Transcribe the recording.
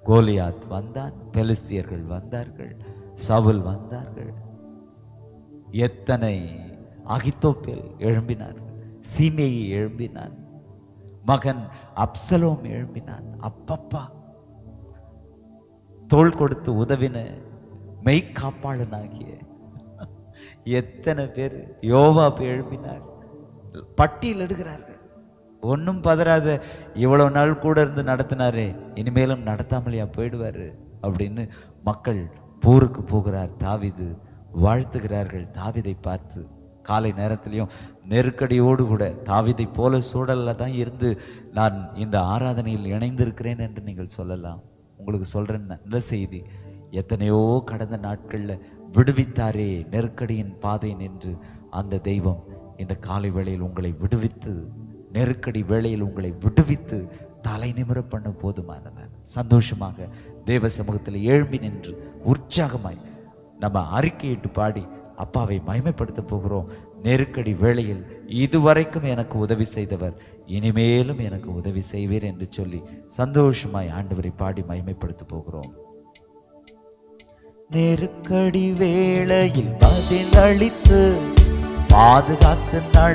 கோலியாத் வந்தான் பெலிஸ்தியர்கள் வந்தார்கள் சவுல் வந்தார்கள் எத்தனை அகித்தோப்பேல் எழும்பினார் சீமேயி எழும்பினான் மகன் அப்சலோம் எழும்பினான் அப்பப்பா தோள் கொடுத்து உதவின மெய்க்காப்பாளனாகிய எத்தனை பேர் யோவாப் எழுப்பினார் பட்டியல் எடுக்கிறார்கள் ஒன்றும் பதறாத இவ்வளவு நாள் கூட இருந்து நடத்தினாரே இனிமேலும் நடத்தாமலையா போயிடுவாரு அப்படின்னு மக்கள் போருக்கு போகிறார் தாவிது வாழ்த்துகிறார்கள் தாவிதை பார்த்து காலை நேரத்திலையும் நெருக்கடியோடு கூட தாவிதை போல சூழல்ல தான் இருந்து நான் இந்த ஆராதனையில் இணைந்திருக்கிறேன் என்று நீங்கள் சொல்லலாம் உங்களுக்கு சொல்றேன் நல்ல செய்தி எத்தனையோ கடந்த நாட்கள்ல விடுவித்தாரே நெருக்கடியின் பாதை நின்று அந்த தெய்வம் இந்த காலை வேளையில் உங்களை விடுவித்து நெருக்கடி வேளையில் உங்களை விடுவித்து தலை நிமிர பண்ண போதுமானவர் சந்தோஷமாக தேவ சமூகத்தில் எழும்பி நின்று உற்சாகமாய் நம்ம அறிக்கையிட்டு பாடி அப்பாவை மகிமைப்படுத்த போகிறோம் நெருக்கடி வேளையில் இதுவரைக்கும் எனக்கு உதவி செய்தவர் இனிமேலும் எனக்கு உதவி செய்வீர் என்று சொல்லி சந்தோஷமாய் ஆண்டவரை பாடி மகிமைப்படுத்த போகிறோம் நெருக்கடி வேளையில் பதிலளித்து பாதுகாத்து நட